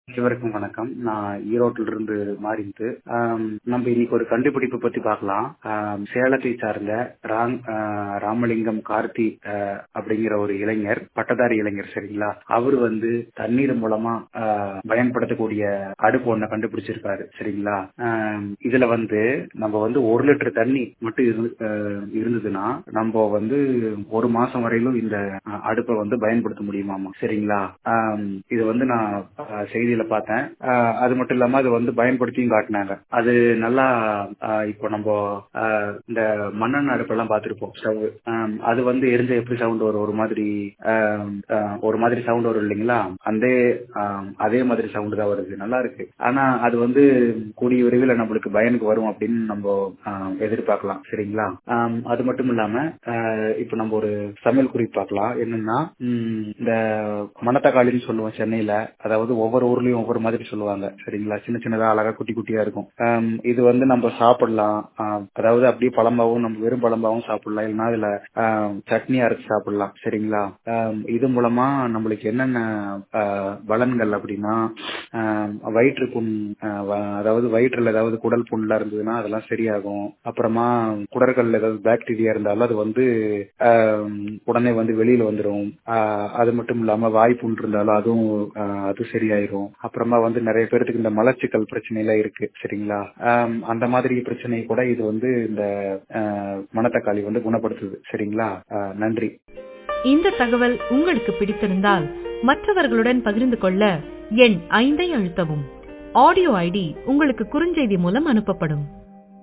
அனைவருக்கும் வணக்கம் நான் ஈரோட்டில இருந்து மாறிந்து நம்ம இன்னைக்கு ஒரு கண்டுபிடிப்பு பத்தி பார்க்கலாம் ஆம், சேலத்தை சார்ந்த ராம் ஆஹ், ராமலிங்கம் கார்த்தி ஆஹ், அப்படிங்கிற ஒரு இளைஞர் பட்டதாரி இளைஞர் சரிங்களா அவர் வந்து தண்ணீர் மூலமா ஆஹ், பயன்படுத்தக்கூடிய அடுப்பு ஒண்ண கண்டுபிடிச்சிருக்காரு சரிங்களா ஆம், இதுல வந்து நம்ம வந்து ஒரு லிட்டர் தண்ணி மட்டும் இருந்து- ஆஹ், இருந்ததுன்னா நம்ம வந்து ஒரு மாசம் வரையிலும் இந்த ஆஹ், அடுப்பை வந்து பயன்படுத்த முடியுமாமா சரிங்களா ஆம், இது வந்து நான் ஆஹ், செய்தியில பார்த்தேன் ஆஹ், அது மட்டும் இல்லாம அது வந்து பயன்படுத்தியும் காட்டினாங்க அது நல்லா ஆஹ், இப்போ நம்ம ஆஹ், இந்த மண்ணெண்ணெய் அடுப்பெல்லாம் பார்த்திருப்போம் ஸ்டவ் அது வந்து எரிஞ்ச எப்படி சவுண்ட் வரும் ஒரு மாதிரி ஆஹ், ஆஹ், ஒரு மாதிரி சவுண்ட் வரும் இல்லைங்களா அந்த ஆஹ், அதே மாதிரி சவுண்ட் தான் வருது நல்லா இருக்கு ஆனா அது வந்து கூடிய விரைவில் நம்மளுக்கு பயனுக்கு வரும் அப்படின்னு நம்ம ஆஹ், எதிர்பார்க்கலாம் சரிங்களா ஆம், அது மட்டும் இல்லாம ஆஹ், இப்போ நம்ம ஒரு சமையல் குறிப்பு பார்க்கலாம் என்னன்னா ம், இந்த மணத்தக்காளின்னு சொல்லுவோம் சென்னையில அதாவது ஒவ்வொரு ஊர்லயும் ஒவ்வொரு மாதிரி சொல்லுவாங்க சரிங்களா சின்ன சின்னதா அழகா குட்டி குட்டியா இருக்கும் ஆம், இது வந்து நம்ம சாப்பிடலாம் ஆம், அதாவது அப்படியே பழம்பாவும் நம்ம வெறும் பழம்பாவும் சாப்பிடலாம் இல்லைன்னா அதுல ஆம், சட்னி அரைச்சு சாப்பிடலாம் சரிங்களா ஆம், இது மூலமா நம்மளுக்கு என்னென்ன ஆ, பலன்கள் அப்படின்னா ஆம், வயிற்று புண் ஆ, வ- அதாவது வயிற்றுல ஏதாவது குடல் புண்லாம் இருந்ததுன்னா அதெல்லாம் சரியாகும் அப்புறமா குடல்கள்ல ஏதாவது பாக்டீரியா இருந்தாலும் அது வந்து ஆம், உடனே வந்து வெளியில வந்துடும் அது மட்டும் இல்லாம வாய் புண் இருந்தாலும் அதுவும் ஆ, அது சரியாயிரும் அப்புறமா வந்து நிறைய பேருக்கு இந்த மலச்சிக்கல் பிரச்சனை எல்லாம் இருக்கு சரிங்களா ஆம், அந்த மாதிரி பிரச்சனை கூட இது வந்து இந்த ஆ, மணத்தக்காளி வந்து குணப்படுத்துது சரிங்களா ஆ, நன்றி இந்த தகவல் உங்களுக்கு பிடித்திருந்தால் மற்றவர்களுடன் பகிர்ந்து கொள்ள எண் ஐந்தை அழுத்தவும் ஆடியோ ஐடி உங்களுக்கு குறுஞ்செய்தி மூலம் அனுப்பப்படும்